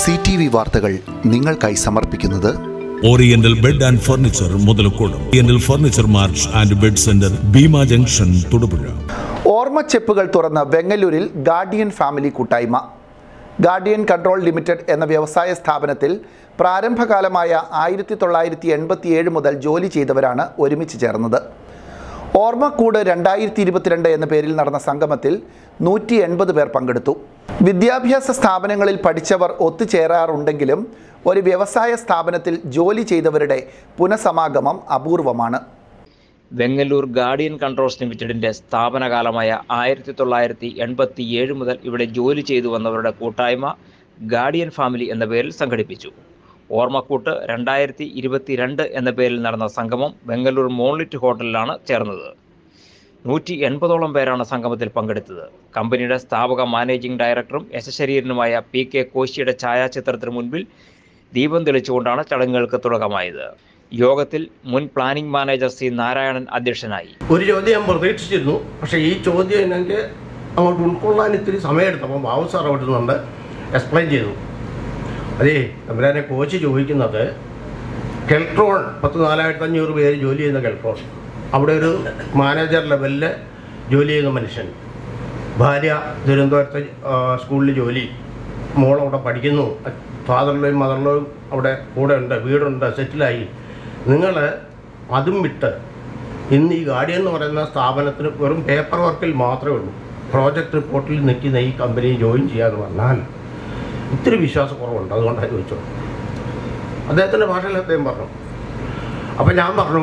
C T V വാർത്തകൾ നിങ്ങൾക്കായി സമർപ്പിക്കുന്നത് oriental bed and furniture Muthalakode oriental furniture march and bed centre Bheema junction Thodupuzha ഓർമ്മച്ചെപ്പുകൾ തുറന്ന വെങ്ങല്ലൂരിൽ ഗാർഡിയൻ ഫാമിലി കൂട്ടായ്മ ഗാർഡിയൻ കൺട്രോൾ ലിമിറ്റഡ് എന്ന വ്യവസായ സ്ഥാപനത്തിൽ പ്രാരംഭകാലമായ ആയിരത്തി തൊള്ളായിരത്തി എൺപത്തിയേഴ് മുതൽ ജോലി ചെയ്തവരാണ് ഒരുമിച്ച് ചേർന്നത് ഓർമ്മക്കൂട് രണ്ടായിരത്തി ഇരുപത്തിരണ്ട് എന്ന പേരിൽ നടന്ന സംഗമത്തിൽ നൂറ്റി എൺപത് പേർ പങ്കെടുത്തു വിദ്യാഭ്യാസ സ്ഥാപനങ്ങളിൽ പഠിച്ചവർ ഒത്തുചേരാറുണ്ടെങ്കിലും ഒരു വ്യവസായ സ്ഥാപനത്തിൽ ജോലി ചെയ്തവരുടെ പുനഃസമാഗമം അപൂർവമാണ് വെങ്ങല്ലൂർ ഗാർഡിയൻ കൺട്രോൾസ് ലിമിറ്റഡിന്റെ സ്ഥാപനകാലമായ ആയിരത്തി തൊള്ളായിരത്തി എൺപത്തി ഏഴ് മുതൽ ഇവിടെ ജോലി ചെയ്തു വന്നവരുടെ കൂട്ടായ്മ ഗാർഡിയൻ ഫാമിലി എന്ന പേരിൽ സംഘടിപ്പിച്ചു ഓർമ്മക്കൂട്ട് രണ്ടായിരത്തി ഇരുപത്തിരണ്ട് എന്ന പേരിൽ നടന്ന സംഗമം വെങ്ങല്ലൂർ മോൺലിറ്റ് ഹോട്ടലിലാണ് ചേർന്നത് നൂറ്റി എൺപതോളം പേരാണ് സംഗമത്തിൽ പങ്കെടുത്തത് കമ്പനിയുടെ സ്ഥാപക മാനേജിംഗ് ഡയറക്ടറും യശശരീരനുമായ പി കെ കോശിയുടെ ഛായാചിത്രത്തിന് മുൻപിൽ ദീപം തെളിച്ചുകൊണ്ടാണ് ചടങ്ങുകൾക്ക് തുടക്കമായത് യോഗത്തിൽ മുൻ പ്ലാനിംഗ് മാനേജർ സി നാരായണൻ അധ്യക്ഷനായി ഒരു ചോദ്യം ഞാൻ പ്രതീക്ഷിച്ചിരുന്നു പക്ഷേ ഈ ചോദ്യം എനിക്ക് അങ്ങോട്ട് ഉൾക്കൊള്ളാൻ ഇത്തിരി സമയമെടുത്തപ്പോൾ ബാബു സാർ അവിടെ നിന്നുണ്ട് എക്സ്പ്ലെയിൻ ചെയ്തു അതേ തമ്പുരാനെ കോച്ച് ചോദിക്കുന്നത് കെൽട്രോൺ പത്ത് നാലായിരത്തി അഞ്ഞൂറ് പേര് ജോലി ചെയ്യുന്ന കെൽട്രോൺ അവിടെ ഒരു മാനേജർ ലെവലിൽ ജോലി ചെയ്യുന്ന മനുഷ്യൻ ഭാര്യ തിരുവനന്തപുരത്ത് ആ, സ്കൂളിൽ ജോലി മോൾ അവിടെ പഠിക്കുന്നു ഫാദറിലെയും മദറിലെയും അവിടെ കൂടെ ഉണ്ട് വീടുണ്ട് സെറ്റിലായി നിങ്ങൾ അതും വിട്ട് ഇന്ന് ഈ ഗാർഡിയൻ എന്ന് പറയുന്ന സ്ഥാപനത്തിന് വെറും പേപ്പർ വർക്കിൽ മാത്രമേ ഉള്ളൂ പ്രോജക്റ്റ് റിപ്പോർട്ടിൽ നിൽക്കുന്ന ഈ കമ്പനി ജോയിൻ ചെയ്യാന്ന് പറഞ്ഞാൽ ഇത്തിരി വിശ്വാസക്കുറവുണ്ട് അതുകൊണ്ടാണ് ചോദിച്ചത് അദ്ദേഹത്തിൻ്റെ ഭാഷയിൽ അദ്ദേഹം പറഞ്ഞു അപ്പം ഞാൻ പറഞ്ഞു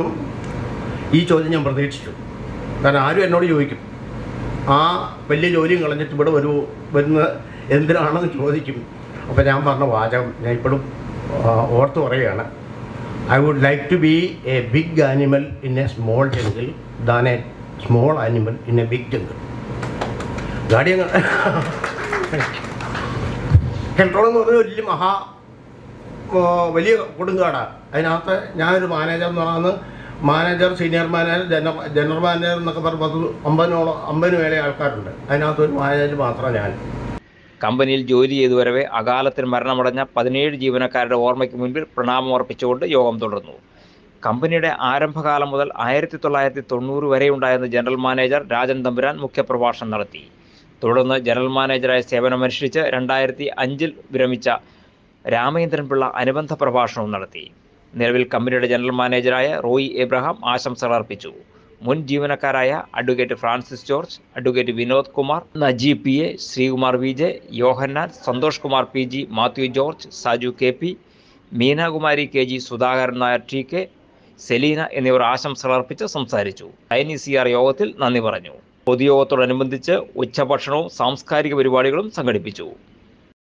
ഈ ചോദ്യം ഞാൻ പ്രതീക്ഷിച്ചു കാരണം ആരും എന്നോട് ചോദിക്കും ആ വലിയ ജോലിയും കളഞ്ഞിട്ട് ഇവിടെ വരൂ വരുന്ന എന്തിനാണെന്ന് ചോദിക്കും അപ്പോൾ ഞാൻ പറഞ്ഞ വാചകം ഞാൻ ഇപ്പോഴും ആ, ഓർത്ത് പറയുകയാണ് I would like to be a big animal in a small jungle than a small animal in a big jungle guardian control എന്ന് പറഞ്ഞ വലിയ മഹാ ആ, വലിയ കൊടുങ്കാടാണ് അതിനകത്ത് ഞാനൊരു മാനേജർ എന്ന് പറയുന്നത് manager senior manager general general manager എന്നൊക്കെ പറഞ്ഞ് പത്ത് അമ്പതിനോളം അമ്പതിന് മേലെ ആൾക്കാരുണ്ട് അതിനകത്ത് ഒരു മാനേജർ മാത്രം ഞാൻ കമ്പനിയിൽ ജോലി ചെയ്തു വരവെ അകാലത്തിൽ മരണമടഞ്ഞ പതിനേഴ് ജീവനക്കാരുടെ ഓർമ്മയ്ക്ക് മുൻപിൽ പ്രണാമം അർപ്പിച്ചുകൊണ്ട് യോഗം തുടർന്നു കമ്പനിയുടെ ആരംഭകാലം മുതൽ ആയിരത്തി തൊള്ളായിരത്തി തൊണ്ണൂറ് വരെ ഉണ്ടായിരുന്ന ജനറൽ മാനേജർ രാജൻ തമ്പുരാൻ മുഖ്യപ്രഭാഷണം നടത്തി തുടർന്ന് ജനറൽ മാനേജറായി സേവനമനുഷ്ഠിച്ച് രണ്ടായിരത്തി അഞ്ചിൽ വിരമിച്ച രാമേന്ദ്രൻ പിള്ള അനുബന്ധ പ്രഭാഷണവും നടത്തി നിലവിൽ കമ്പനിയുടെ ജനറൽ മാനേജറായ റോയി എബ്രഹാം ആശംസകൾ അർപ്പിച്ചു മുൻ ജീവനക്കാരായ advocate Francis George advocate Vinod Kumar Najeeb P A Sreekumar V J Yohannan Santhosh Kumar P G Mathew George Saju K P Meenakumari K G Sudhakaran Nair T K Selina എന്നിവർ ആശംസകൾ അർപ്പിച്ച് സംസാരിച്ചു ഐ സി ആർ യോഗത്തിൽ നന്ദി പറഞ്ഞു പൊതുയോഗത്തോടനുബന്ധിച്ച് ഉച്ചഭക്ഷണവും സാംസ്കാരിക പരിപാടികളും സംഘടിപ്പിച്ചു